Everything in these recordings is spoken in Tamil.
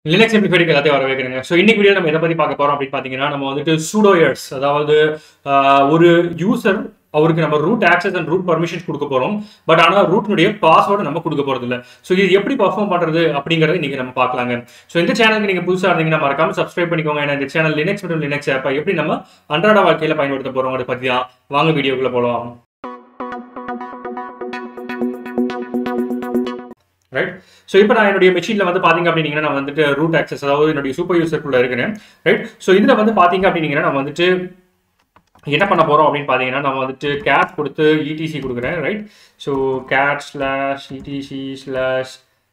லினக்ஸ் சிம்பிளிஃபைடுக்கு எல்லாத்தையும் வர வைக்கிறேங்க ஸோ இன்னைக்கு வீடியோ நம்ம எதை பத்தி பார்க்க போறோம் அப்படின்னு பார்த்தீங்கன்னா நம்ம வந்துட்டு சூடோயர்ஸ் அதாவது ஆஹ், ஒரு யூசர் அவருக்கு நம்ம root access and root permissions கொடுக்க போறோம் பட் ஆனால் ரூட்னுடைய பாஸ்வேர்டு நம்ம கொடுக்க போறது இல்ல ஸோ இது எப்படி பர்ஃபார்ம் பண்றது அப்படிங்கறத இன்னைக்கு நம்ம பார்க்கலாங்க ஸோ இந்த சேனலுக்கு நீங்க புதுசா இருந்தீங்கன்னா மறக்காம சப்ஸ்கிரைப் பண்ணிக்கோங்க ஏன்னா இந்த சேனல் லினக்ஸ் மற்றும் லினக்ஸ் ஆப்பை எப்படி நம்ம அன்றாட வாழ்க்கையில பயன்படுத்த போறோம் அதை பத்தி தான் வாங்க வீடியோக்குள்ள போகலாம் ரைட் ஸோ இப்போ நான் என்னுடைய மெஷினில் வந்து பார்த்தீங்க அப்படின்னீங்கன்னா நான் வந்துட்டு ரூட் ஆக்சஸ் அதாவது என்னுடைய சூப்பர் யூசருக்குள்ள இருக்கிறேன் ரைட் ஸோ இதில் வந்து பார்த்தீங்க அப்படின்னீங்கன்னா நான் வந்துட்டு என்ன பண்ண போகிறோம் அப்படின்னு பார்த்தீங்கன்னா நம்ம வந்துட்டு கேட் கொடுத்து இடிசி கொடுக்குறேன் right so cat slash etc slash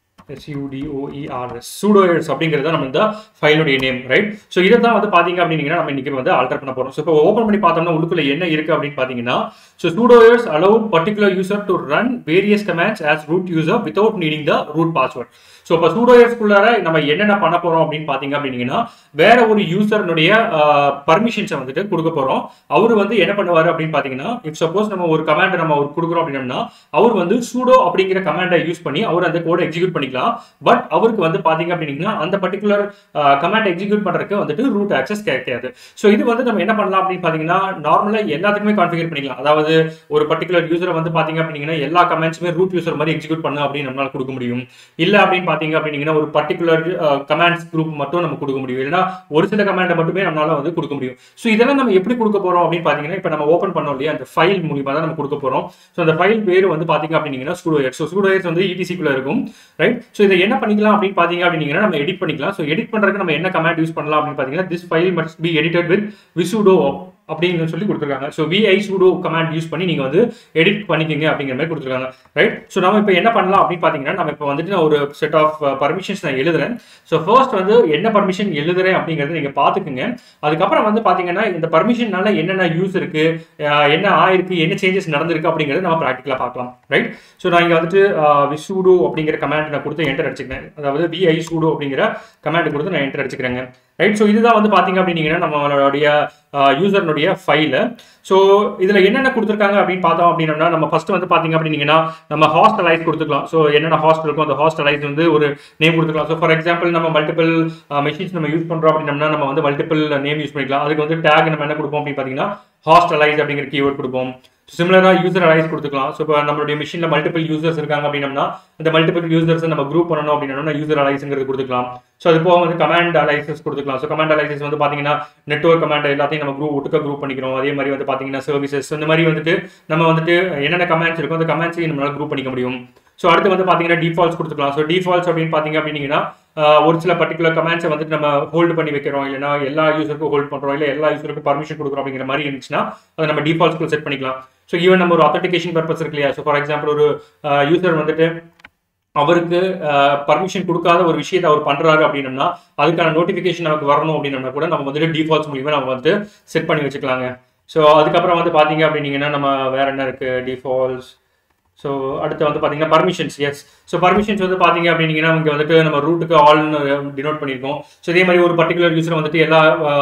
SUDOERS sudoers அப்படிங்கிறது தான் நம்ம இந்த ஃபைலுடைய நேம் ரைட் ஸோ இதை தான் வந்து பார்த்தீங்க அப்படின்னீங்கன்னா நம்ம இன்னைக்கு வந்து ஆல்டர் பண்ண போகிறோம் ஸோ இப்போ ஓப்பன் பண்ணி பார்த்தோம்னா உள்ளுக்குள்ள என்ன இருக்கு அப்படின்னு பார்த்தீங்கன்னா so sudoers allow particular user to run various commands as root user without needing the root password so இப்போ சூடோயர்ஸ்குள்ளார நம்ம என்னென்ன பண்ண போறோம் அப்படின்னு பார்த்தீங்க அப்படின்னீங்கன்னா வேற ஒரு யூசர்னுடைய பர்மிஷன்ஸை வந்துட்டு கொடுக்க போறோம் அவர் வந்து என்ன பண்ணுவாரு அப்படின்னு பார்த்தீங்கன்னா இப் சப்போஸ் நம்ம ஒரு கமாண்ட் நம்ம அவர் கொடுக்குறோம் அப்படின்னா அவர் வந்து சூடோ அப்படிங்கிற கமாண்டை யூஸ் பண்ணி அவர் அந்த கோடை எக்ஸிக்யூட் பண்ணிக்கலாம் பட் அவருக்கு வந்து பார்த்தீங்க அப்படின்னீங்கன்னா அந்த பர்டிகுலர் கமாண்ட் எக்ஸிக்யூட் பண்றதுக்கு வந்துட்டு ரூட் ஆக்சஸ் கிடைக்காது ஸோ இது வந்து நம்ம என்ன பண்ணலாம் அப்படின்னு பார்த்தீங்கன்னா நார்மலாக எல்லாத்துக்குமே கான்ஃபிகர் பண்ணிக்கலாம் அதாவது ஒரு பர்டிகுலர் யூசரை வந்து பார்த்தீங்க அப்படின்னீங்கன்னா எல்லா கமெண்ட்ஸுமே ரூட் யூசர் மாதிரி எக்ஸிக்யூட் பண்ணு அப்படின்னு நம்மளால கொடுக்க முடியும் இல்ல அப்படின்னு பாத்தீங்க அப்படின்னீங்கன்னா ஒரு பர்டிகுலர் கமாண்ட்ஸ் குரூப் மட்டும் நம்ம கொடுக்க முடியும் இல்லைன்னா ஒரு சில கமாண்டை மட்டுமே நம்மளால வந்து கொடுக்க முடியும் ஸோ இதெல்லாம் நம்ம எப்படி கொடுக்க போறோம் அப்படின்னு பாத்தீங்கன்னா இப்போ நம்ம ஓப்பன் பண்ணோம் இல்லையா அந்த ஃபைல் மூலியமா தான் நம்ம கொடுக்க போறோம் ஸோ அந்த ஃபைல் பேர் வந்து பாத்தீங்க அப்படின்னீங்கன்னா ஸ்டூடோயர்ஸ் ஸோ ஸ்டூடோயர்ஸ் வந்து இடிசிக்குள்ள இருக்கும் ரைட் ஸோ இதை என்ன பண்ணிக்கலாம் அப்படின்னு பாத்தீங்க அப்படின்னீங்கன்னா நம்ம எடிட் பண்ணிக்கலாம் ஸோ எடிட் பண்றதுக்கு நம்ம என்ன கமாண்ட் யூஸ் பண்ணலாம் அப்படின்னு பாத்தீங்கன்னா this file must be edited with visudo அப்படின்னு சொல்லி கொடுத்துருக்காங்க so vi sudo command use பண்ணி நீங்கள் வந்து எடிட் பண்ணிக்கங்க அப்படிங்கிற மாதிரி கொடுத்துருக்காங்க ரைட் ஸோ நம்ம இப்போ என்ன பண்ணலாம் அப்படின்னு பார்த்தீங்கன்னா நம்ம இப்போ வந்துட்டு நான் ஒரு செட் ஆஃப் பர்மிஷன்ஸ் நான் எழுதுறேன் ஸோ ஃபர்ஸ்ட் வந்து என்ன பர்மிஷன் எழுதுறேன் அப்படிங்கிறத நீங்கள் பார்த்துக்குங்க அதுக்கப்புறம் வந்து பார்த்தீங்கன்னா இந்த பர்மிஷன்னால என்னென்ன யூஸ் இருக்கு அஹ் என்ன ஆயிருக்கு என்ன சேஞ்சஸ் நடந்திருக்கு அப்படிங்கிறத நம்ம ப்ராக்டிக்கலாக பார்க்கலாம் ரைட் ஸோ நான் இங்கே வந்துட்டு விசூடோ அப்படிங்கிற கமாண்ட் நான் கொடுத்து என்டர் அடிச்சுக்கிறேன் அதாவது விஐ சூடோ அப்படிங்கிற கமாண்ட் கொடுத்து நான் என்டர் அடிச்சுக்கிறேங்க ரைட் ஸோ இதுதான் வந்து பார்த்தீங்க அப்படின்னீங்கன்னா நம்மளுடைய யூசர்னுடைய ஃபைலு ஸோ இதில் என்னென்ன கொடுத்துருக்காங்க அப்படின்னு பார்த்தோம் அப்படின்னா நம்ம ஃபர்ஸ்ட் வந்து பார்த்தீங்க அப்படின்னீங்கன்னா நம்ம ஹாஸ்டலைஸ் கொடுத்துக்கலாம் ஸோ என்னென்ன ஹாஸ்டல் இருக்கோ அந்த ஹாஸ்டலைஸ் வந்து ஒரு நேம் கொடுத்துக்கலாம் ஸோ ஃபார் எக்ஸாம்பிள் நம்ம மல்டிபிள் மெஷின்ஸ் நம்ம யூஸ் பண்ணுறோம் அப்படின்னம்னா நம்ம வந்து மல்டிபிள் நேம் யூஸ் பண்ணிக்கலாம் அதுக்கு வந்து டேக் நம்ம என்ன கொடுப்போம் அப்படின்னு பார்த்தீங்கன்னா ஹாஸ்டலைஸ் அப்படிங்கிற கீவேர்ட் கொடுப்போம் சிமிலராக யூசர் அலைஸ் கொடுத்துக்கலாம் ஸோ இப்போ நம்மளுடைய மிஷினில் மல்டிபிள் யூசர்ஸ் இருக்காங்க அப்படின்னம்னா அந்த மல்டிபிள் யூசர்ஸ் நம்ம குரூப் பண்ணணும் அப்படின்னா யூசர் அலைஸ்ங்கிறது கொடுத்துக்கலாம் ஸோ அது போக வந்து கமாண்ட் அலைசஸ் கொடுத்துக்கலாம் ஸோ கமாண்ட் அலைசஸ் வந்து பார்த்தீங்கன்னா நெட்ஒர்க் கமாண்ட் எல்லாத்தையும் நம்ம குரூப் ஒட்டுக்க குரூப் பண்ணிக்கிறோம் அதே மாதிரி வந்து பார்த்தீங்கன்னா சர்வீசஸ் இந்த மாதிரி வந்துட்டு நம்ம வந்துட்டு என்னென்ன கமாண்ட்ஸ் இருக்கோ அந்த கமாண்ட்ஸையும் நம்மளால குரூப் பண்ணிக்க முடியும் ஸோ அடுத்து வந்து பார்த்தீங்கன்னா டிஃபால்ட்ஸ் கொடுத்துக்கலாம் ஸோ டிஃபால்ட்ஸ் அப்படின்னு பார்த்தீங்க அப்படின்னீங்கன்னா ஒரு சில பர்டிகுலர் கமெண்ட்ஸை வந்துட்டு நம்ம ஹோல்டு பண்ணி வைக்கிறோம் இல்லைனா எல்லா யூசருக்கும் ஹோல்ட் பண்ணுறோம் இல்லை எல்லா யூசருக்கும் பர்மிஷன் கொடுக்குறோம் அப்படிங்கிற மாதிரி இருந்துச்சுன்னா அதை நம்ம டிஃபால்ட்ஸ்க்கு செட் பண்ணிக்கலாம் ஸோ ஈவன் நம்ம ஒரு அத்தன்டிகேஷன் பர்பஸ் இருக்கு இல்லையா ஸோ ஃபார் எக்ஸாம்பிள் ஒரு யூசர் வந்துட்டு அவருக்கு பர்மிஷன் கொடுக்காத ஒரு விஷயத்தை அவர் பண்றாரு அப்படின்னம்னா அதுக்கான நோட்டிஃபிகேஷன் நமக்கு வரணும் அப்படின்னா கூட நம்ம வந்துட்டு டிஃபால்ட்ஸ் மூலியமா நம்ம வந்து செட் பண்ணி வச்சுக்கலாங்க ஸோ அதுக்கப்புறம் வந்து பார்த்தீங்க அப்படின்னீங்கன்னா நம்ம வேற என்ன இருக்கு டிஃபால்ட்ஸ் ஸோ அடுத்து வந்து பார்த்தீங்கன்னா பர்மிஷன்ஸ் எஸ் ஸோ பர்மிஷன்ஸ் வந்து பார்த்தீங்க அப்படின்னீங்கன்னா இங்கே வந்துட்டு நம்ம ரூட்டுக்கு ஆல்னு டினோட் பண்ணியிருக்கோம் ஸோ இதே மாதிரி ஒரு பர்டிகுலர் யூசர் வந்துட்டு எல்லா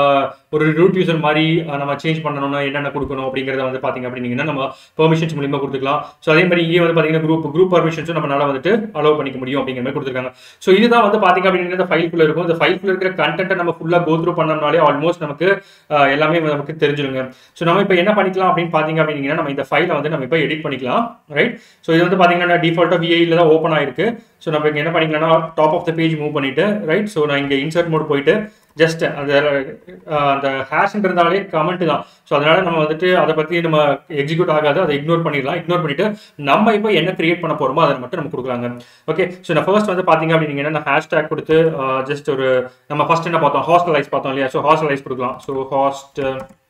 ஒரு ரூட் யூசர் மாதிரி நம்ம சேஞ்ச் பண்ணணும்னா என்னென்ன கொடுக்கணும் அப்படிங்கிறத வந்து பார்த்தீங்க அப்படின்னீங்கன்னா நம்ம பெர்மிஷன்ஸ் மூலியமா கொடுத்துக்கலாம் ஸோ அதே மாதிரி இங்கே வந்து பார்த்தீங்கன்னா குரூப் குரூப் பர்மிஷன்ஸும் நம்மளால வந்துட்டு அலோவ் பண்ணிக்க முடியும் அப்படிங்கிற மாதிரி கொடுத்துருக்காங்க ஸோ இதுதான் வந்து பார்த்தீங்க அப்படின்னா இந்த ஃபைல்குள்ள இருக்கும் இந்த ஃபைல்குள்ள இருக்கிற கண்டென்ட்டை நம்ம ஃபுல்லாக கோ த்ரூ பண்ணோம்னாலே ஆல்மோஸ்ட் நமக்கு எல்லாமே நமக்கு தெரிஞ்சிருங்க ஸோ நம்ம இப்போ என்ன பண்ணிக்கலாம் அப்படின்னு பார்த்தீங்க அப்படின்னா நம்ம இந்த ஃபைலை வந்து நம்ம இப்போ எடிட் பண்ணிக்கலாம் ரைட் ஸோ இது வந்து பார்த்தீங்கன்னா டிஃபால்ட்டாக விஐயில் தான் ஓப்பன் ஆயிருக்கு ஸோ நம்ம இங்கே என்ன பண்ணிக்கலாம்னா top of the page move பண்ணிட்டு ரைட் ஸோ நான் இங்கே இன்சர்ட் மோட் போயிட்டு ஜஸ்ட் அந்த அந்த ஹேஷ்ன்றதாலே கமெண்ட் தான் ஸோ அதனால நம்ம வந்துட்டு அதை பற்றி நம்ம எக்ஸிக்யூட் ஆகாது அதை இக்னோர் பண்ணிடலாம் இக்னோர் பண்ணிட்டு நம்ம இப்போ என்ன கிரியேட் பண்ண போறோமோ அதை மட்டும் நம்ம கொடுக்கலாங்க ஓகே ஸோ நான் ஃபர்ஸ்ட் வந்து பார்த்தீங்க அப்படின்னீங்கன்னா நான் ஹேஷ்டேக் கொடுத்து ஜஸ்ட் ஒரு நம்ம ஃபர்ஸ்ட் என்ன பார்த்தோம் ஹாஸ்டலைஸ் பார்த்தோம் இல்லையா ஸோ ஹாஸ்டலைஸ் கொடுக்கலாம் so host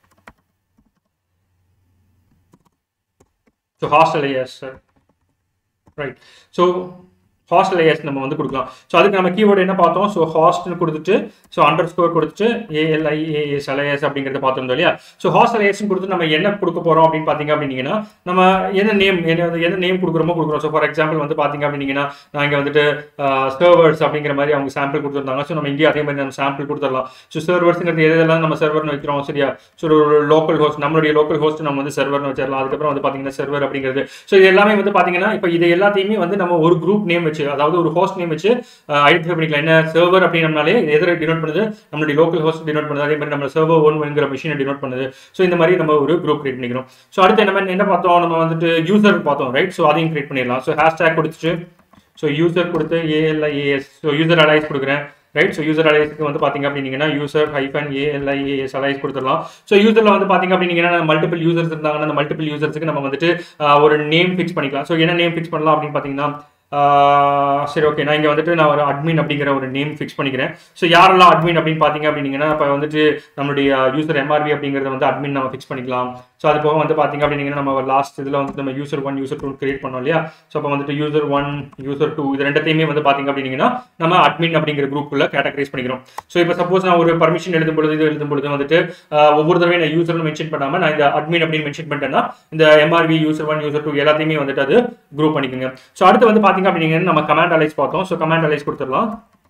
so host alias sir right so host alias நம்ம வந்து கொடுக்கலாம் ஸோ அதுக்கு நம்ம கீவேர்டு என்ன பார்த்தோம் ஸோ ஹாஸ்டல் கொடுத்துட்டு ஸோ அண்டர் ஸ்கோர் கொடுத்துட்டு ஏஎல்ஐஏஎஸ் எல்ஐஎஸ் அப்படிங்கிறத பார்த்துருந்தோம் இல்லையா ஸோ ஹாஸ்டல் ஐஎஸ் கொடுத்து நம்ம என்ன கொடுக்க போகிறோம் அப்படின்னு பார்த்தீங்க அப்படின்னீங்கன்னா நம்ம என்ன நேம் என்ன என்ன நேம் கொடுக்குறோமோ கொடுக்குறோம் ஸோ ஃபார் எக்ஸாம்பிள் வந்து பார்த்தீங்க அப்படின்னீங்கன்னா நான் இங்கே வந்துட்டு சர்வர்ஸ் அப்படிங்கிற மாதிரி அவங்க சாம்பிள் கொடுத்துருந்தாங்க ஸோ நம்ம இங்கே அதே மாதிரி நம்ம சாம்பிள் கொடுத்துடலாம் ஸோ சர்வர்ஸுங்கிறது எதெல்லாம் நம்ம சர்வர்னு வைக்கிறோம் சரியா ஸோ ஒரு லோக்கல் ஹோஸ்ட் நம்மளுடைய லோக்கல் ஹோஸ்ட் நம்ம வந்து சர்வர்னு வச்சிடலாம் அதுக்கப்புறம் வந்து பார்த்தீங்கன்னா சர்வர் அப்படிங்கிறது ஸோ இது எல்லாமே வந்து பார்த்தீங்கன்னா இப்போ இது எல்லாத்தையுமே வந்து நம்ம ஒரு குரூப் நேம் வச்சு வச்சு அதாவது ஒரு ஹோஸ்ட் நேம் வச்சு ஐடென்டிஃபை பண்ணிக்கலாம் என்ன சர்வர் அப்படின்னாலே எதிர டினோட் பண்ணுது நம்மளுடைய லோக்கல் ஹோஸ்ட் டினோட் பண்ணுது அதே மாதிரி நம்ம சர்வர் ஒன்ங்கிற மிஷினை டினோட் பண்ணுது ஸோ இந்த மாதிரி நம்ம ஒரு குரூப் கிரியேட் பண்ணிக்கிறோம் ஸோ அடுத்து என்ன என்ன பார்த்தோம் நம்ம வந்துட்டு யூசர் பார்த்தோம் ரைட் ஸோ அதையும் கிரியேட் பண்ணிடலாம் ஸோ ஹேஷ்டேக் கொடுத்துட்டு ஸோ யூசர் கொடுத்து ஏஎல்ஐஏஎஸ் ஸோ யூசர் அலைஸ் கொடுக்குறேன் ரைட் ஸோ யூசர் அலைஸ்க்கு வந்து பார்த்தீங்க அப்படின்னீங்கன்னா யூசர் ஹைஃபன் ஏஎல்ஐஏஎஸ் அலைஸ் கொடுத்துடலாம் ஸோ யூசரில் வந்து பார்த்தீங்க அப்படின்னீங்கன்னா மல்டிபிள் யூசர்ஸ் இருந்தாங்கன்னா அந்த மல்டிபிள் யூசர்ஸுக்கு நம்ம வந்துட்டு ஆஹ், ஒரு நேம் ஃபிக்ஸ் பண்ணிக்கலாம் ஸோ என்ன நேம் ஃபிக்ஸ் பண்ணலாம் அப்படின்னு பார்த்தீங்கன்னா ஆஹ், சரி ஓகே நான் இங்கே வந்துட்டு நான் ஒரு அட்மின் அப்படிங்கிற ஒரு நேம் ஃபிக்ஸ் பண்ணிக்கிறேன் ஸோ யாரெல்லாம் அட்மின் அப்படின்னு பார்த்தீங்க அப்படின்னீங்கன்னா இப்போ வந்துட்டு நம்மளுடைய யூசர் எம்ஆர்வி அப்படிங்கிறத வந்து அட்மின் நம்ம ஃபிக்ஸ் பண்ணிக்கலாம் ஸோ அது போக வந்து பார்த்தீங்க அப்படின்னீங்கன்னா நம்ம லாஸ்ட் இதில் வந்து நம்ம user one user two create பண்ணோம் இல்லையா ஸோ அப்போ வந்துட்டு யூசர் ஒன் யூசர் டூ இது ரெண்டத்தையுமே வந்து பார்த்தீங்க அப்படின்னீங்கன்னா நம்ம அட்மின் அப்படிங்கிற குரூப்புக்குள்ள கேட்டகரைஸ் பண்ணிக்கிறோம் ஸோ இப்போ சப்போஸ் நான் ஒரு பர்மிஷன் எழுதும் பொழுது இது எழுதும் பொழுது வந்துட்டு ஆஹ், ஒவ்வொரு தடவையும் நான் யூசர்னு மென்ஷன் பண்ணாமல் நான் இந்த அட்மின் அப்படின்னு மென்ஷன் பண்ணிட்டேன்னா இந்த MRV user one user two எல்லாத்தையுமே வந்துட்டு அது குரூப் பண்ணிக்கோங்க ஸோ அடுத்து வந்து பார்த்தீங்க அப்படின்னீங்கன்னா நம்ம கமாண்ட் அலைஸ் பார்த்தோம் ஸோ கமாண்ட் அலைஸ் கொடுத்துடலாம்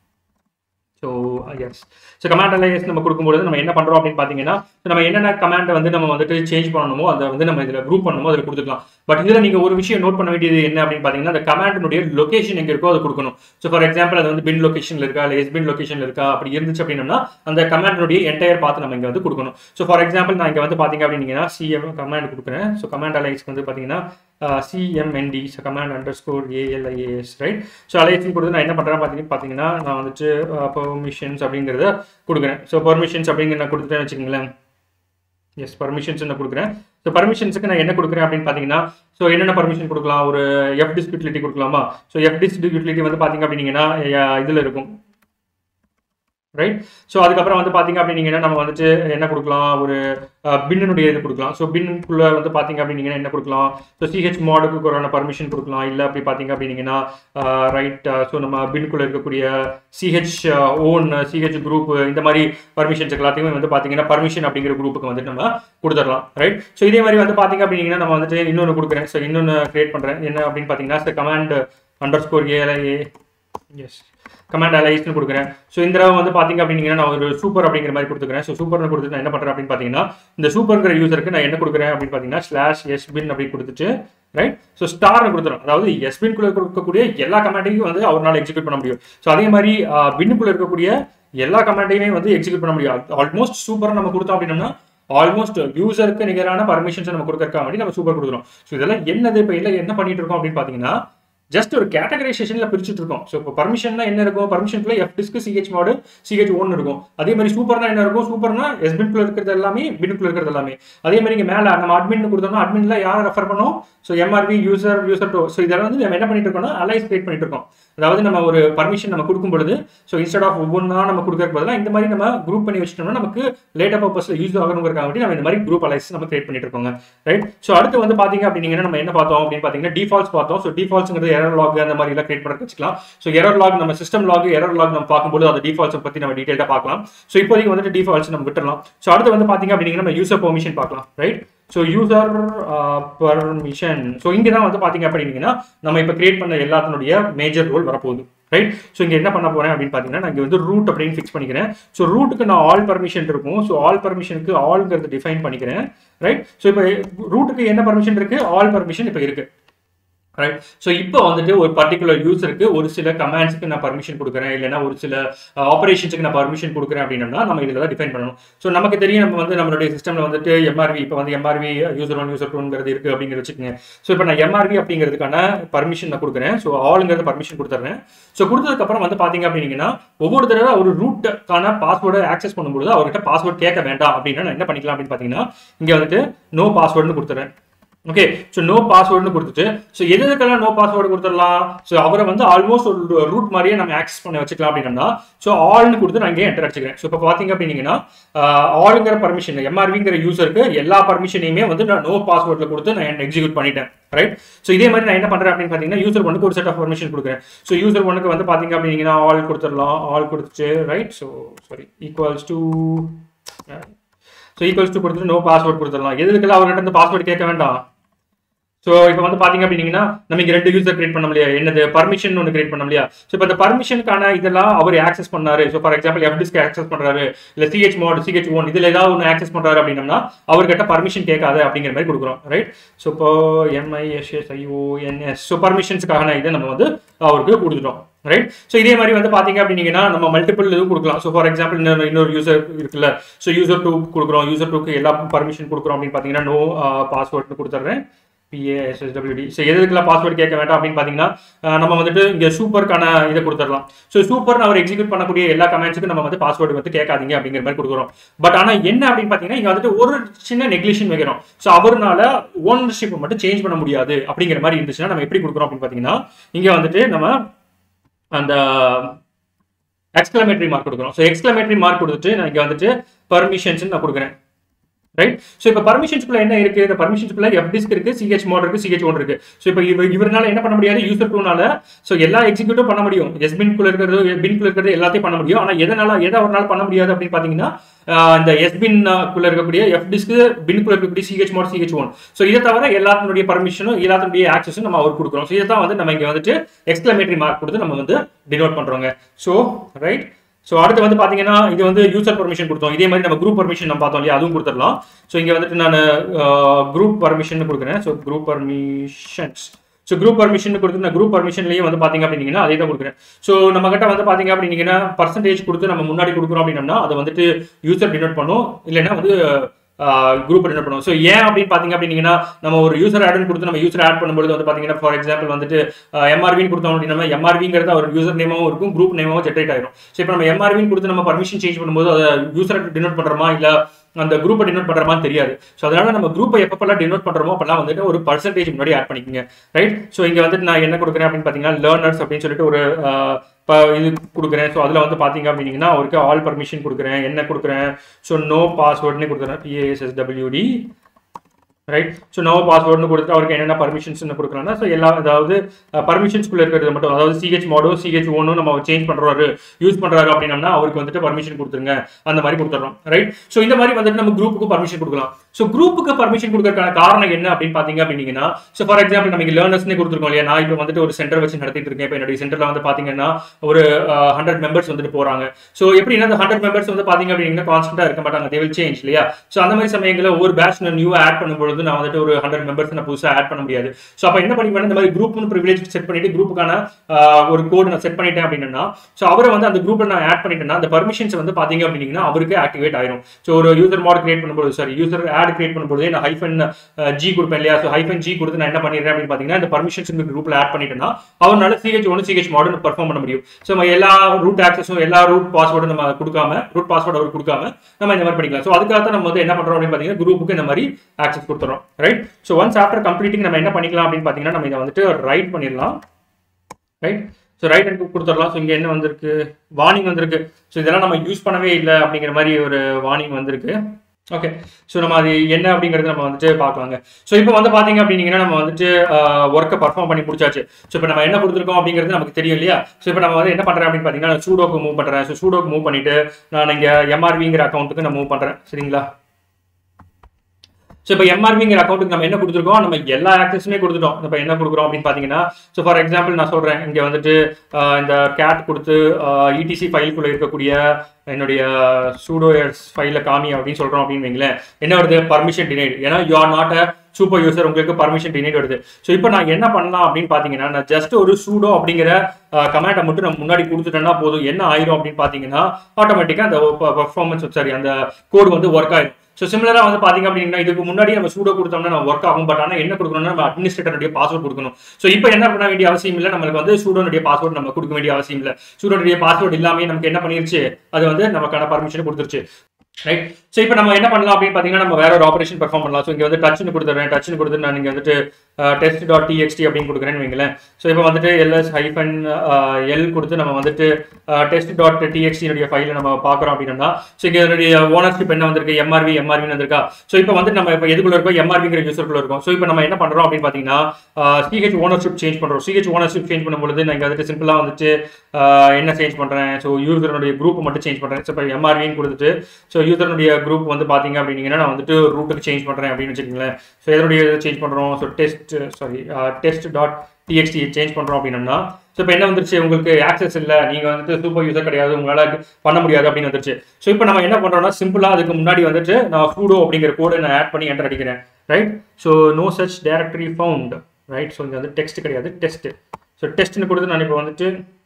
so yes so command alias நம்ம கொடுக்கும்போது நம்ம என்ன பண்ணுறோம் அப்படின்னு பார்த்தீங்கன்னா so நம்ம என்னென்ன கமாண்டை வந்து நம்ம வந்துட்டு சேஞ்ச் பண்ணணுமோ அதை வந்து நம்ம இதில் குரூப் பண்ணணுமோ அதில் கொடுத்துக்கலாம் பட் இதில் நீங்கள் ஒரு விஷயம் நோட் பண்ண வேண்டியது என்ன அப்படின்னு பார்த்தீங்கன்னா அந்த கமாண்டினுடைய லொகேஷன் எங்கே இருக்கோ அதை கொடுக்கணும் ஸோ ஃபார் எக்ஸாம்பிள் அது வந்து பின் லொகேஷனில் இருக்கா இல்லை எஸ் பின் லொகேஷனில் இருக்கா அப்படி இருந்துச்சு அப்படின்னா அந்த கமாண்டினுடைய என்டையர் பார்த்து நம்ம இங்கே வந்து கொடுக்கணும் ஸோ ஃபார் எக்ஸாம்பிள் நான் இங்கே வந்து பார்த்தீங்க அப்படின்னீங்கன்னா சிஎம் கமாண்ட் கொடுக்குறேன் ஸோ கமாண்ட் அலைஸ்க்கு வந்து பார்த்தீங்கன்னா CMND so command underscore ALIAS right so அலைஸ்க்கு கொடுத்து நான் என்ன பண்ணுறேன் பார்த்தீங்கன்னா பார்த்தீங்கன்னா நான் வந்துட்டு பெர்மிஷன்ஸ் அப்படிங்கிறத கொடுக்குறேன் ஸோ பெர்மிஷன்ஸ் அப்படிங்கிற நான் கொடுத்துட்டேன்னு வச்சுக்கோங்களேன் எஸ் பர்மிஷன்ஸ் நான் கொடுக்குறேன் ஸோ பர்மிஷன்ஸுக்கு நான் என்ன கொடுக்குறேன் அப்படின்னு பார்த்தீங்கன்னா ஸோ என்னென்ன பர்மிஷன் கொடுக்கலாம் ஒரு எஃப் டிஸ்க் யூட்டிலிட்டி கொடுக்கலாமா ஸோ எஃப் டிஸ்க் யூட்டிலிட்டி வந்து பார்த்தீங்க அப்படின்னீங்கன்னா இதில் இருக்கும் ரைட் ஸோ அதுக்கப்புறம் வந்து பார்த்தீங்க அப்படின்னீங்கன்னா நம்ம வந்துட்டு என்ன கொடுக்கலாம் ஒரு பின்னுடைய இது கொடுக்கலாம் ஸோ பின்னுக்குள்ளே வந்து பார்த்தீங்க அப்படின்னீங்கன்னா என்ன கொடுக்கலாம் ஸோ சிஹெச் மாடுக்கு ஒரு பர்மிஷன் கொடுக்கலாம் இல்லை அப்படி பார்த்தீங்க அப்படின்னீங்கன்னா ரைட் ஸோ நம்ம பின்னுக்குள்ளே இருக்கக்கூடிய சிஹெச் ஓன் சிஹெச் குரூப் இந்த மாதிரி பர்மிஷன்ஸ் எல்லாத்தையுமே வந்து பார்த்தீங்கன்னா பர்மிஷன் அப்படிங்கிற குரூப்புக்கு வந்துட்டு நம்ம கொடுத்துடலாம் ரைட் ஸோ இதே மாதிரி வந்து பார்த்தீங்க அப்படின்னீங்கன்னா நம்ம வந்துட்டு இன்னொன்று கொடுக்குறேன் ஸோ இன்னொன்று கிரியேட் பண்ணுறேன் என்ன அப்படின்னு பார்த்தீங்கன்னா command underscore ALIA S command அலைஸ்னு கொடுக்குறேன் ஸோ இந்த தடவை வந்து பார்த்தீங்க அப்படின்னா நான் ஒரு சூப்பர் அப்படிங்கிற மாதிரி கொடுத்துக்கிறேன் ஸோ சூப்பர்னு கொடுத்துட்டு நான் என்ன பண்ணுறேன் அப்படின்னு பார்த்தீங்கன்னா இந்த சூப்பர்ங்கிற யூசருக்கு நான் என்ன கொடுக்குறேன் அப்படின்னு பார்த்தீங்கன்னா ஸ்லாஷ் எஸ்பின் அப்படி கொடுத்துட்டு ரைட் ஸோ ஸ்டார்னு கொடுத்துரும் அதாவது எஸ்பின்குள்ளே இருக்கக்கூடிய எல்லா கமாண்டையும் வந்து அவரால் எக்ஸிக்யூட் பண்ண முடியும் ஸோ அதே மாதிரி பின்னுக்குள்ளே இருக்கக்கூடிய எல்லா கமாண்டையுமே வந்து எக்ஸிக்யூட் பண்ண முடியும் ஆல்மோஸ்ட் சூப்பர் நம்ம கொடுத்தோம் அப்படின்னா ஆல்மோஸ்ட் யூசருக்கு நிகரான பர்மிஷன்ஸ் நம்ம கொடுக்கறக்கா வேண்டி நம்ம சூப்பர் கொடுக்குறோம் ஸோ இதெல்லாம் என்னது இப்போ இல்லை என்ன பண்ணிட்டு இருக்கோம் அப்படின்னு பார்த்தீங்கன்னா ஜஸ்ட் ஒரு கேட்டகரைசேஷன்ல பிரிச்சுட்டு இருக்கோம் ஸோ இப்போ பர்மிஷன்னா என்ன இருக்கும் பர்மிஷனுக்குள்ள F disk CH mod CH one இருக்கும் அதே மாதிரி சூப்பர்னா என்ன இருக்கும் சூப்பர்னா எஸ்பின்குள்ள இருக்கிறது எல்லாமே பின்னுக்குள்ள இருக்கிறது எல்லாமே அதே மாதிரி இங்கே மேலே நம்ம அட்மின் கொடுத்தோம்னா அட்மின்ல யாரை ரெஃபர் பண்ணோம் so MRP user user two so இதெல்லாம் வந்து நம்ம என்ன பண்ணிட்டு இருக்கோம்னா அலைஸ் கிரியேட் பண்ணிட்டு இருக்கோம் அதாவது நம்ம ஒரு பர்மிஷன் நம்ம கொடுக்கும் பொழுது ஸோ இன்ஸ்டெட் ஆஃப் ஒவ்வொன்றா நம்ம கொடுக்கறதுக்கு பதிலாக இந்த மாதிரி நம்ம குரூப் பண்ணி வச்சிட்டோம்னா நமக்கு லேட்டா பர்பஸ்ல யூஸ் ஆகணுங்கிறக்காக வேண்டி நம்ம இந்த மாதிரி குரூப் அலைஸ் நம்ம கிரியேட் பண்ணிட்டு இருக்கோங்க ரைட் ஸோ அடுத்து வந்து பாத்தீங்க அப்படின்னா நம்ம என்ன பார்த்தோம் அப்படின்னு பார்த்தீங்கன்னா டிஃபால்ட்ஸ் பார்த்தோம் ஸோ டிஃபால்ட்ஸ்ங்கிறது எரர் லாக் அந்த மாதிரி எல்லாம் கிரியேட் பண்ண வச்சுக்கலாம் ஸோ எரர் லாக் நம்ம சிஸ்டம் லாக் எரர் லாக் நம்ம பார்க்கும்போது அந்த டிஃபால்ட்ஸ் பத்தி நம்ம டீடைல்டாக பார்க்கலாம் ஸோ இப்போதைக்கு வந்துட்டு டிஃபால்ட்ஸ் நம்ம விட்டுறலாம் ஸோ அடுத்து வந்து பாத்தீங்க அப்படின்னா நம்ம யூசர் பெர்மிஷன் பார்க்கலாம் right so user permission so இங்கே தான் வந்து பார்த்தீங்க அப்படின்னீங்கன்னா நம்ம இப்போ கிரியேட் பண்ண எல்லாத்தினுடைய மேஜர் ரோல் வரப்போகுது ரைட் ஸோ இங்கே என்ன பண்ண போறேன் அப்படின்னு பார்த்தீங்கன்னா நான் இங்கே வந்து ரூட் அப்படின்னு ஃபிக்ஸ் பண்ணிக்கிறேன் ஸோ ரூட்டுக்கு நான் ஆல் பர்மிஷன் இருக்கும் ஸோ ஆல் பர்மிஷனுக்கு ஆல்ங்கிறது டிஃபைன் பண்ணிக்கிறேன் ரைட் ஸோ இப்போ ரூட்டுக்கு என்ன பர்மிஷன் இருக்கு ஆல் பர்மிஷன் இப்போ இருக்கு ரைட் ஸோ இப்போ வந்துட்டு ஒரு பர்டிகுலர் யூசருக்கு ஒரு சில கமாண்ட்ஸ்க்கு நான் பர்மிஷன் கொடுக்குறேன் இல்லைன்னா ஒரு சில ஆப்ரேஷன்ஸுக்கு நான் பர்மிஷன் கொடுக்குறேன் அப்படின்னா நம்ம இதில் தான் டிஃபைன் பண்ணணும் ஸோ நமக்கு தெரியும் நம்ம வந்து நம்மளுடைய சிஸ்டமில் வந்துட்டு எம்ஆர்வி இப்போ வந்து எம்ஆர்வி யூசர் ஒன் யூசர் டூங்கிறது இருக்குது அப்படிங்கிறது வச்சுக்கோங்க ஸோ இப்போ நான் எம்ஆர்வி அப்படிங்கிறதுக்கான பர்மிஷன் நான் கொடுக்குறேன் ஸோ ஆளுங்கிறது பர்மிஷன் கொடுத்துட்றேன் ஸோ கொடுத்ததுக்கப்புறம் வந்து பார்த்தீங்க அப்படின்னீங்கன்னா ஒவ்வொரு தடவை ஒரு ரூட்டுக்கான பாஸ்வேர்டை ஆக்சஸ் பண்ணும்போது அவர்கிட்ட பாஸ்வேர்ட் கேட்க வேண்டாம் அப்படின்னா நான் என்ன பண்ணிக்கலாம் அப்படின்னு பார்த்தீங்கன்னா இங்கே வந்துட்டு நோ பாஸ்வேர்டுன்னு கொடுத்துறேன் ஓகே ஸோ நோ பாஸ்வேர்டுன்னு கொடுத்துட்டு ஸோ எது எதுக்கெல்லாம் நோ பாஸ்வேர்டு கொடுத்துடலாம் ஸோ அவரை வந்து ஆல்மோஸ்ட் ஒரு ரூட் மாதிரியே நம்ம ஆக்சஸ் பண்ண வச்சுக்கலாம் அப்படின்னா ஸோ ஆல்னு கொடுத்து நான் இங்கே என்டர் அடிச்சுக்கிறேன் ஸோ இப்போ பார்த்தீங்க அப்படின்னீங்கன்னா ஆளுங்கிற பர்மிஷன் எம்ஆர்விங்கிற யூசருக்கு எல்லா பர்மிஷனையுமே வந்து நான் நோ பாஸ்வேர்டில் கொடுத்து நான் எக்ஸிக்யூட் பண்ணிட்டேன் ரைட் ஸோ இதே மாதிரி நான் என்ன பண்ணுறேன் அப்படின்னு பார்த்தீங்கன்னா யூசர் ஒனுக்கு ஒரு செட் ஆஃப் பர்மிஷன் கொடுக்குறேன் ஸோ யூசர் ஒனுக்கு வந்து பார்த்தீங்க அப்படின்னீங்கன்னா ஆல் கொடுத்துடலாம் ஆல் கொடுத்துட்டு right so sorry equals to so equals to கொடுத்துட்டு நோ பாஸ்வேர்ட் கொடுத்துடலாம் எதுக்கெல்லாம் அவர்கிட்ட இருந்து பாஸ்வேர்ட் கேட்க வேண்டாம் ஸோ இப்போ வந்து பாத்தீங்க அப்படின்னீங்கன்னா நம்ம இங்க ரெண்டு யூசர் கிரியேட் பண்ண முடியாது என்னது பர்மிஷன் ஒன்று கிரியேட் பண்ண முடியாது ஸோ இப்போ இந்த பர்மிஷனுக்கான இதெல்லாம் அவர் ஆக்சஸ் பண்ணாரு so for example F disk access பண்றாரு இல்ல சிஹெச் மோட் சிஹெச் ஒன் இதுல ஏதாவது ஒன்று ஆக்சஸ் பண்றாரு அப்படின்னம்னா அவர்கிட்ட பர்மிஷன் கேட்காது அப்படிங்கிற மாதிரி கொடுக்குறோம் ரைட் ஸோ இப்போ எம்ஐஎஸ்எஸ் ஐஓஎன்எஸ் ஸோ பர்மிஷன்ஸ்க்கான இதை நம்ம வந்து அவருக்கு கொடுத்துட்டோம் ரைட் ஸோ இதே மாதிரி வந்து பாத்தீங்க அப்படின்னீங்கன்னா நம்ம மல்டிபிள் இது கொடுக்கலாம் ஸோ ஃபார் எக்ஸாம்பிள் இன்னொரு இன்னொரு யூசர் இருக்குல்ல ஸோ யூசர் டூ கொடுக்குறோம் யூசர் டூக்கு எல்லா பர்மிஷன் கொடுக்குறோம் அப்படின்னு பார்த்தீங்கன்னா நோ பாஸ்வேர்ட்னு கொடுத்துட்றேன் பிஏஎஸ்எஸ்டபிள்யூடி ஸோ எதுக்கெல்லாம் பாஸ்வேர்டு கேட்க வேண்டாம் அப்படின்னு பார்த்தீங்கன்னா அஹ் நம்ம வந்துட்டு இங்கே சூப்பருக்கான இதை கொடுத்துடலாம் ஸோ சூப்பர் அவர் எக்ஸிக்யூட் பண்ணக்கூடிய எல்லா கமெண்ட்ஸுக்கும் நம்ம வந்து பாஸ்வேர்டு வந்து கேட்காதீங்க அப்படிங்கிற மாதிரி கொடுக்குறோம் பட் ஆனால் என்ன அப்படின்னு பார்த்தீங்கன்னா இங்கே வந்துட்டு ஒரு சின்ன நெக்லிஷன் வைக்கிறோம் ஸோ அவர்னால ஓனர்ஷிப் மட்டும் சேஞ்ச் பண்ண முடியாது அப்படிங்கிற மாதிரி இருந்துச்சுன்னா நம்ம எப்படி கொடுக்குறோம் அப்படின்னு பார்த்தீங்கன்னா இங்கே வந்துட்டு நம்ம அந்த எக்ஸ்கிளமேட்டரி மார்க் கொடுக்குறோம் ஸோ எக்ஸ்கிளமேட்டரி மார்க் கொடுத்துட்டு நான் இங்கே வந்துட்டு பர்மிஷன்ஸ் நான் கொடுக்குறேன் ரைட் ஸோ இப்போ பர்மிஷன்ஸ்குள்ள என்ன இருக்கு இந்த பர்மிஷன்ஸ்குள்ள எஃப் டிஸ்க் இருக்கு சிஹெச் மோட் இருக்கு சிஹெச் ஒன் இருக்கு ஸோ இப்போ இவர் இவரால என்ன பண்ண முடியாது யூசர் டூனால ஸோ எல்லா எக்ஸிக்யூட்டும் பண்ண முடியும் எஸ் பின்குள்ள இருக்கிறது பின்குள்ள இருக்கிறது எல்லாத்தையும் பண்ண முடியும் ஆனால் எதனால எதை அவரால் பண்ண முடியாது அப்படின்னு பார்த்தீங்கன்னா ஆஹ் இந்த எஸ் பின்குள்ள இருக்கக்கூடிய எஃப் டிஸ்க் பின்குள்ள இருக்கக்கூடிய CH mod CH one so இதை தவிர எல்லாத்தினுடைய பர்மிஷனும் எல்லாத்தினுடைய ஆக்சஸும் நம்ம அவர் கொடுக்குறோம் ஸோ இதை தான் வந்து நம்ம இங்கே வந்துட்டு எக்ஸ்கிளமேட்டரி மார்க் கொடுத்து நம்ம வந்து டினோட் பண்றோங்க ஸோ ரைட் ஸோ அடுத்து வந்து பார்த்தீங்கன்னா இது வந்து யூசர் பர்மிஷன் கொடுத்தோம் இதே மாதிரி நம்ம குரூப் பர்மிஷன் நம்ம பார்த்தோம் இல்லையா அதுவும் கொடுத்துடலாம் ஸோ இங்கே வந்துட்டு நான் குரூப் பர்மிஷன் கொடுக்குறேன் so group permissions so group permission கொடுத்து நான் குரூப் பர்மிஷன்லேயே வந்து பார்த்தீங்க அப்படின்னீங்கன்னா அதே தான் கொடுக்குறேன் ஸோ நம்ம கிட்ட வந்து பார்த்தீங்க அப்படின்னீங்கன்னா பர்சன்டேஜ் கொடுத்து நம்ம முன்னாடி கொடுக்குறோம் அப்படின்னம்னா அதை வந்துட்டு யூசர் டினோட் பண்ணும் இல்லைன்னா வந்து குரூப் என்ன பண்ணுவோம் ஸோ ஏன் அப்படின்னு பார்த்தீங்க அப்படின்னீங்கன்னா நம்ம ஒரு யூசர் ஆட்னு கொடுத்து நம்ம யூசர் ஆட் பண்ணும்போது வந்து பார்த்தீங்கன்னா ஃபார் எக்ஸாம்பிள் வந்துட்டு எம்ஆர்வின்னு கொடுத்தோம் அப்படின்னா எம்ஆர்விங்கிறது ஒரு யூசர் நேமாவும் இருக்கும் குரூப் நேமாவும் ஜென்ரேட் ஆயிரும் ஸோ இப்போ நம்ம எம்ஆர்வின்னு கொடுத்து நம்ம பர்மிஷன் சேஞ்ச் பண்ணும்போது அதை யூசர் டினோட் பண்ணுறோமா இல்லை அந்த குரூப்பை டினோட் பண்ணுறமான்னு தெரியாது ஸோ அதனால நம்ம குரூப்பை எப்பப்பெல்லாம் டினோட் பண்ணுறோமோ அப்பெல்லாம் வந்துட்டு ஒரு பர்சன்டேஜ் முன்னாடி ஆட் பண்ணிக்கோங்க ரைட் ஸோ இங்கே வந்துட்டு நான் என்ன கொடுக்குறேன் அப்படின்னு பார்த்தீங்கன்னா லேர்னர்ஸ் அப்படின்னு சொல்லிட்டு ஒரு இப்போ இது கொடுக்குறேன் ஸோ அதில் வந்து பார்த்தீங்க அப்படின்னீங்கன்னா அவருக்கு ஆல் பர்மிஷன் கொடுக்குறேன் என்ன கொடுக்குறேன் ஸோ நோ பாஸ்வேர்ட்னு கொடுக்குறேன் பிஏஎஸ்எஸ்டபிள்யூடி ரைட் ஸோ நோ பாஸ்வேர்ட்னு கொடுத்து அவருக்கு என்னென்ன பர்மிஷன்ஸ் கொடுக்குறாங்கன்னா ஸோ எல்லா அதாவது பர்மிஷன்ஸ்குள்ள இருக்கிறது மட்டும் அதாவது சிஹெச் மோடோ சிஹெச் ஒன்னும் நம்ம சேஞ்ச் பண்றாரு யூஸ் பண்றாரு அப்படின்னா அவருக்கு வந்துட்டு பர்மிஷன் கொடுத்துருங்க அந்த மாதிரி கொடுத்துறோம் ரைட் ஸோ இந்த மாதிரி வந்துட்டு நம்ம குரூப்புக்கு பர்மிஷன் கொடுக்கலாம் ஸோ குரூப்புக்கு பர்மிஷன் கொடுக்கறதுக்கான காரணம் என்ன அப்படின்னு பார்த்தீங்க அப்படின்னீங்கன்னா ஸோ ஃபார் எக்ஸாம்பிள் நமக்கு லேர்னர்ஸ்னே கொடுத்துருக்கோம் இல்லையா நான் இப்போ வந்துட்டு ஒரு சென்டர் வச்சு நடத்திட்டு இருக்கேன் இப்போ என்னுடைய சென்டர்ல வந்து பார்த்தீங்கன்னா ஒரு ஹண்ட்ரட் மெம்பர்ஸ் வந்துட்டு போறாங்க ஸோ எப்படின்னா அந்த ஹண்ட்ரட் மெம்பர்ஸ் வந்து பார்த்தீங்க அப்படின்னா கான்ஸ்டன்டா இருக்க மாட்டாங்க தே வில் சேஞ்ச் இல்லையா ஸோ அந்த மாதிரி சமயங்களில் ஒவ்வொரு பேட்ச் நான் நியூ ஆட் பண்ணும்பொழுது நான் வந்துட்டு ஒரு ஹண்ட்ரட் மெம்பர்ஸ் நான் புதுசாக ஆட் பண்ண முடியாது ஸோ அப்போ என்ன பண்ணிப்பேன் இந்த மாதிரி குரூப்னு ப்ரிவிலேஜ் செட் பண்ணிட்டு குரூப்புக்கான ஒரு கோடு நான் செட் பண்ணிட்டேன் அப்படின்னா ஸோ அவரை வந்து அந்த குரூப்ல நான் ஆட் பண்ணிட்டேன்னா அந்த பர்மிஷன்ஸ் வந்து பார்த்தீங்க அப்படின்னா அவருக்கு ஆக்டிவேட் ஆயிரும் ஸோ ஒரு யூசர் மாட் கிரியேட் பண்ணும்போது சாரி யூசர் ஆட் கிரியேட் பண்ணும்போது நான் ஹைஃபன் ஜி கொடுப்பேன் இல்லையா ஸோ ஹைஃபன் ஜி கொடுத்து நான் என்ன பண்ணிடுறேன் அப்படின்னு பார்த்தீங்கன்னா இந்த பர்மிஷன்ஸ் குரூப்ல ஆட் பண்ணிட்டேன்னா அவனால சிஹெச் ஒன்று சிஹெச் மாடல் பர்ஃபார்ம் பண்ண முடியும் ஸோ நம்ம எல்லா ரூட் ஆக்சஸும் எல்லா ரூட் பாஸ்வேர்டும் நம்ம கொடுக்காம ரூட் பாஸ்வேர்டு அவர் கொடுக்காம நம்ம இந்த மாதிரி பண்ணிக்கலாம் ஸோ அதுக்காக தான் நம்ம வந்து என்ன பண்றோம் அப்படின்னு பார்த்தீங்கன்னா குரூப்புக்கு இந்த மாதிரி ஆக்சஸ் கொடுத்துறோம் right so once after completing நம்ம என்ன பண்ணிக்கலாம் அப்படின்னு பார்த்தீங்கன்னா நம்ம இதை வந்துட்டு ரைட் பண்ணிடலாம் ரைட் ஸோ ரைட் அண்ட் கொடுத்துடலாம் ஸோ இங்கே என்ன வந்திருக்கு வார்னிங் வந்திருக்கு ஸோ இதெல்லாம் நம்ம யூஸ் பண்ணவே இல்லை அப்படிங்கிற மாதிரி ஒரு வார்னிங் வந்திருக்கு ஓகே ஸோ நம்ம அது என்ன அப்படிங்கிறது நம்ம வந்துட்டு பார்க்கலாங்க ஸோ இப்போ வந்து பார்த்தீங்க அப்படின்னீங்கன்னா நம்ம வந்துட்டு ஒர்க்கை பர்ஃபார்ம் பண்ணி முடிச்சாச்சு ஸோ இப்போ நம்ம என்ன கொடுத்துருக்கோம் அப்படிங்கிறது நமக்கு தெரியும் இல்லையா ஸோ இப்போ நம்ம வந்து என்ன பண்ணுறேன் அப்படின்னு பார்த்தீங்கன்னா சூடோக்கு மூவ் பண்ணுறேன் ஸோ சூடோக்கு மூவ் பண்ணிட்டு நான் இங்கே எம்ஆர்விங்கிற அக்கௌண்ட்டுக்கு நான் மூவ் பண்ணுறேன் சரிங்களா ஸோ இப்போ எம்ஆர்பிங்கிற அக்கௌண்ட்டுக்கு நம்ம என்ன கொடுத்துருக்கோம் நம்ம எல்லா ஆக்சஸுமே கொடுத்துட்டோம் இப்போ என்ன கொடுக்குறோம் அப்படின்னு பார்த்தீங்கன்னா ஸோ ஃபார் எக்ஸாம்பிள் நான் சொல்கிறேன் இங்கே வந்துட்டு இந்த கேட் கொடுத்து இடிசி ஃபைலுக்குள்ளே இருக்கக்கூடிய என்னுடைய சூடோயர்ஸ் ஃபைலில் காமி அப்படின்னு சொல்கிறோம் அப்படின்னு வைங்களேன் என்ன வருது பர்மிஷன் டினைட் ஏன்னா you are not a super user உங்களுக்கு பர்மிஷன் டினைட் வருது ஸோ இப்போ நான் என்ன பண்ணலாம் அப்படின்னு பார்த்தீங்கன்னா நான் ஜஸ்ட் ஒரு சூடோ அப்படிங்கிற கமெண்ட்டை மட்டும் நம்ம முன்னாடி கொடுத்துட்டேன்னா போதும் என்ன ஆயிரும் அப்படின்னு பார்த்தீங்கன்னா ஆட்டோமேட்டிக்காக அந்த பர்ஃபார்மன்ஸ் சாரி அந்த கோடு வந்து ஒர்க் ஆயிரும் ஸோ சிமிலராக வந்து பார்த்தீங்க அப்படின்னா இதுக்கு முன்னாடி நம்ம சூடோ கொடுத்தோம்னா நம்ம ஒர்க் ஆகும் பட் ஆனால் என்ன கொடுக்கணும்னா நம்ம அட்மினிஸ்ட்ரேட்டருடைய பாஸ்வேர்ட் கொடுக்கணும் ஸோ இப்போ என்ன பண்ண வேண்டிய அவசியம் இல்லை நம்மளுக்கு வந்து சூடோனுடைய பாஸ்வேர்ட் நம்ம கொடுக்க வேண்டிய அவசியம் இல்லை சூடோனுடைய பாஸ்வேர்ட் இல்லாமல் நமக்கு என்ன பண்ணிருச்சு அது வந்து நமக்கான பர்மிஷன் கொடுத்துருச்சு ரைட் ஸோ இப்போ நம்ம என்ன பண்ணலாம் அப்படின்னு பார்த்தீங்கன்னா நம்ம வேற ஒரு ஆப்பரேஷன் பெர்ஃபார்ம் பண்ணலாம் ஸோ இங்கே வந்து டச்னு கொடுத்துறேன் டச்னு கொடுத்து நான் இங்கே வந்துட்டு டெஸ்ட் டாட் டிஎக்ஸ்டி அப்படின்னு கொடுக்குறேன்னு வைங்களேன் ஸோ இப்போ வந்துட்டு எல்எஸ் ஹைஃபன் எல் கொடுத்து நம்ம வந்துட்டு டெஸ்ட் டாட் டிஎக்ஸ்டினுடைய ஃபைலை நம்ம பார்க்குறோம் அப்படின்னா ஸோ இங்கே என்னுடைய ஓனர்ஷிப் என்ன வந்திருக்கு எம்ஆர்வி எம்ஆர்வின்னு வந்திருக்கா ஸோ இப்போ வந்துட்டு நம்ம இப்போ எதுக்குள்ள இருக்கோம் எம்ஆர்விங்கிற யூசருக்குள்ள இருக்கும் ஸோ இப்போ நம்ம என்ன பண்ணுறோம் அப்படின்னு பார்த்தீங்கன்னா சிஹெச் ஓனர்ஷிப் சேஞ்ச் பண்ணுறோம் சிஹெச் ஓனர்ஷிப் சேஞ்ச் பண்ணும்பொழுது நான் இங்கே வந்துட்டு சிம்பிளாக வந்துட்டு என்ன சேஞ்ச் பண்ணுறேன் ஸோ யூசருடைய குரூப் மட்டும் சேஞ்ச் பண்ணுறேன் ஸோ இப்போ எம்ஆர்வின்னு கொடுத்துட்டு ஸோ யூசருடைய குரூப் வந்து பார்த்தீங்க அப்படின்னீங்கன்னா நான் வந்துட்டு ரூட்டுக்கு சேஞ்ச் பண்ணுறேன் அப்படின்னு வச்சுக்கோங்களேன் ஸோ எதனுடைய சேஞ்ச் பண்ணுறோம் so test test sorry test dot TXT change பண்ணுறோம் அப்படின்னா ஸோ இப்போ என்ன வந்துருச்சு உங்களுக்கு ஆக்சஸ் இல்லை நீங்கள் வந்துட்டு சூப்பர் யூசர் கிடையாது உங்களால் பண்ண முடியாது அப்படின்னு வந்துருச்சு ஸோ இப்போ நம்ம என்ன பண்ணுறோம்னா சிம்பிளாக அதுக்கு முன்னாடி வந்துட்டு நான் சூடோ அப்படிங்கிற கோடை நான் ஆட் பண்ணி என்டர் அடிக்கிறேன் right so no such directory found right so இங்கே வந்து டெக்ஸ்ட் கிடையாது டெஸ்ட் ஸோ டெஸ்ட்னு கொடுத்து நான் இப்போ வந்துட்டு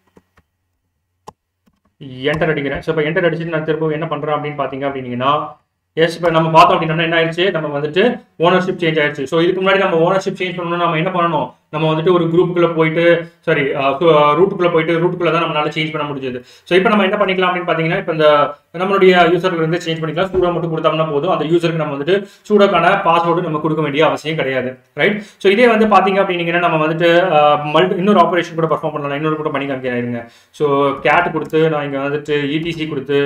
என்டர் அடிக்கிறேன் ஸோ இப்போ என்டர் அடிச்சுட்டு நான் திரும்ப என்ன பண்ணுறேன் அப்படின்னு பார்த்தீங்க அப்படின்னீங்கன்னா எஸ் இப்போ நம்ம பார்த்தோம் அப்படின்னா என்ன ஆயிடுச்சு நம்ம வந்துட்டு ஓனர்ஷிப் சேஞ்ச் ஆயிடுச்சு ஸோ இதுக்கு முன்னாடி நம்ம ஓனர்ஷிப் சேஞ்ச் பண்ணணும் நம்ம என்ன பண்ணணும் நம்ம வந்துட்டு ஒரு குரூப்புக்குள்ள போயிட்டு சாரி ரூட்டுக்குள்ள போயிட்டு ரூட்டுக்குள்ள தான் நம்மளால சேஞ்ச் பண்ண முடிஞ்சது ஸோ இப்போ நம்ம என்ன பண்ணிக்கலாம் அப்படின்னு பார்த்தீங்கன்னா இப்போ இந்த நம்மளுடைய யூசர்ல இருந்து சேஞ்ச் பண்ணிக்கலாம் சூடோ மட்டும் கொடுத்தோம்னா போதும் அந்த யூசருக்கு நம்ம வந்துட்டு சூடோக்கான பாஸ்வேர்டு நம்ம கொடுக்க வேண்டிய அவசியம் கிடையாது ரைட் ஸோ இதே வந்து பார்த்தீங்க அப்படின்னீங்கன்னா நம்ம வந்துட்டு மல்டி இன்னொரு ஆப்ரேஷன் கூட பர்ஃபார்ம் பண்ணலாம் இன்னொரு கூட பண்ணி காமிக்கிறேன் ஸோ கேட் கொடுத்து நான் இங்கே வந்துட்டு இடிசி கொடுத்து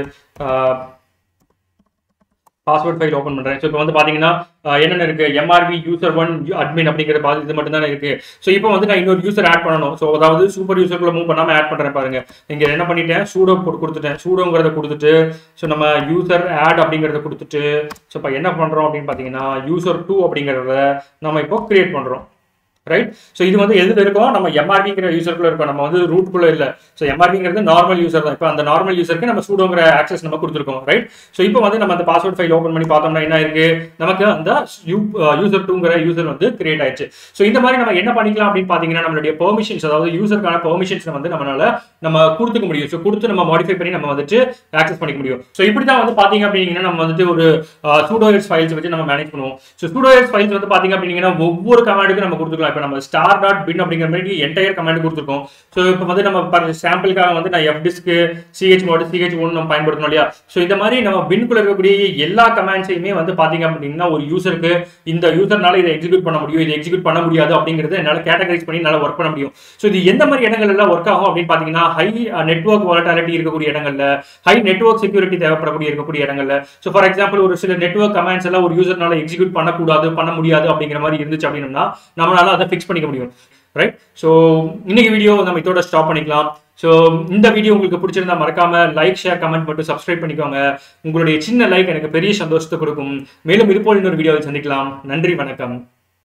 பாஸ்வேர்ட் ஃபைல் ஓப்பன் பண்ணுறேன் ஸோ இப்போ வந்து பார்த்தீங்கன்னா என்னென்ன இருக்கு எம்ஆர்பி யூசர் ஒன் அட்மின் அப்படிங்கிற பா இது மட்டும் தான் இருக்கு ஸோ இப்போ வந்து நான் இன்னொரு யூசர் ஆட் பண்ணணும் ஸோ அதாவது சூப்பர் யூசர்க்குள்ள மூவ் பண்ணாமல் ஆட் பண்ணுறேன் பாருங்க இங்கே என்ன பண்ணிட்டேன் சூடோ போட்டு கொடுத்துட்டேன் சூடோங்கிறத கொடுத்துட்டு ஸோ நம்ம யூசர் ஆட் அப்படிங்கிறத கொடுத்துட்டு ஸோ இப்போ என்ன பண்ணுறோம் அப்படின்னு பார்த்தீங்கன்னா யூசர் டூ அப்படிங்கிறத நம்ம இப்போ கிரியேட் பண்ணுறோம் ரைட் ஸோ இது வந்து எதில் இருக்கும் நம்ம எம்ஆர்பிங்கிற யூசருக்குள்ள இருக்கும் நம்ம வந்து ரூட்குள்ள இல்லை ஸோ எம்ஆர்பிங்கிறது நார்மல் யூசர் தான் இப்போ அந்த நார்மல் யூசருக்கு நம்ம சூடோங்கிற ஆக்சஸ் நம்ம கொடுத்துருக்கோம் ரைட் ஸோ இப்போ வந்து நம்ம அந்த பாஸ்வேர்ட் ஃபைல் ஓப்பன் பண்ணி பார்த்தோம்னா என்ன இருக்கு நமக்கு அந்த யூசர் டூங்கிற யூசர் வந்து கிரியேட் ஆயிடுச்சு ஸோ இந்த மாதிரி நம்ம என்ன பண்ணிக்கலாம் அப்படின்னு பார்த்தீங்கன்னா நம்மளுடைய பெர்மிஷன்ஸ் அதாவது யூசருக்கான பெர்மிஷன்ஸ் வந்து நம்மளால நம்ம கொடுத்துக்க முடியும் ஸோ கொடுத்து நம்ம மாடிஃபை பண்ணி நம்ம வந்துட்டு ஆக்சஸ் பண்ணிக்க முடியும் ஸோ இப்படி தான் வந்து பார்த்தீங்க அப்படிங்கன்னா நம்ம வந்துட்டு ஒரு சூடோஎஸ் ஃபைல்ஸ் வச்சு நம்ம மேனேஜ் பண்ணுவோம் ஸோ சூடோஎஸ் ஃபைல்ஸ் வந்து பார்த்தீங்க அப்படிங்கன்னா ஒவ்வொரு கமாண்டுக்கும் நம்ம கொடுத்துக்கலாம் இப்போ நம்ம ஸ்டார் டாட் பின் அப்படிங்கிற மாதிரி என்டையர் கமாண்ட் கொடுத்துருக்கோம் ஸோ இப்போ வந்து நம்ம சாம்பிளுக்காக வந்து நான் எஃப் டிஸ்க்கு சிஹெச் மோடு சிஹெச் ஒன் நம்ம பயன்படுத்தணும் இல்லையா ஸோ இந்த மாதிரி நம்ம பின்குள்ள இருக்கக்கூடிய எல்லா கமாண்ட்ஸையுமே வந்து பார்த்தீங்க அப்படின்னா ஒரு யூசருக்கு இந்த யூசர்னால இதை எக்ஸிக்யூட் பண்ண முடியும் இதை எக்ஸிக்யூட் பண்ண முடியாது அப்படிங்கிறது என்னால் கேட்டகரைஸ் பண்ணி என்னால் ஒர்க் பண்ண முடியும் ஸோ இது எந்த மாதிரி இடங்கள் எல்லாம் ஒர்க் ஆகும் அப்படின்னு பார்த்தீங்கன்னா ஹை நெட்ஒர்க் வாலட்டாலிட்டி இருக்கக்கூடிய இடங்கள்ல ஹை நெட்ஒர்க் செக்யூரிட்டி தேவைப்படக்கூடிய இருக்கக்கூடிய இடங்கள்ல ஸோ ஃபார் எக்ஸாம்பிள் ஒரு சில நெட்ஒர்க் கமாண்ட்ஸ் எல்லாம் ஒரு யூசர்னால எக்ஸிக்யூட் பண்ணக்கூடாது பண்ண முடியாது அப்படிங்கிற மாதிரி இருந்துச்சு அப்படின்னா நம்மளால அதை ஃபிக்ஸ் பண்ணிக்க முடியும் ரைட் ஸோ இன்னைக்கு வீடியோ நம்ம இதோட ஸ்டாப் பண்ணிக்கலாம் ஸோ இந்த வீடியோ உங்களுக்கு பிடிச்சிருந்தா மறக்காம லைக் ஷேர் கமெண்ட் மட்டும் சப்ஸ்கிரைப் பண்ணிக்கோங்க உங்களுடைய சின்ன லைக் எனக்கு பெரிய சந்தோஷத்தை கொடுக்கும் மேலும் இது போல் இன்னொரு வீடியோவை சந்திக்கலாம் நன்றி வணக்கம்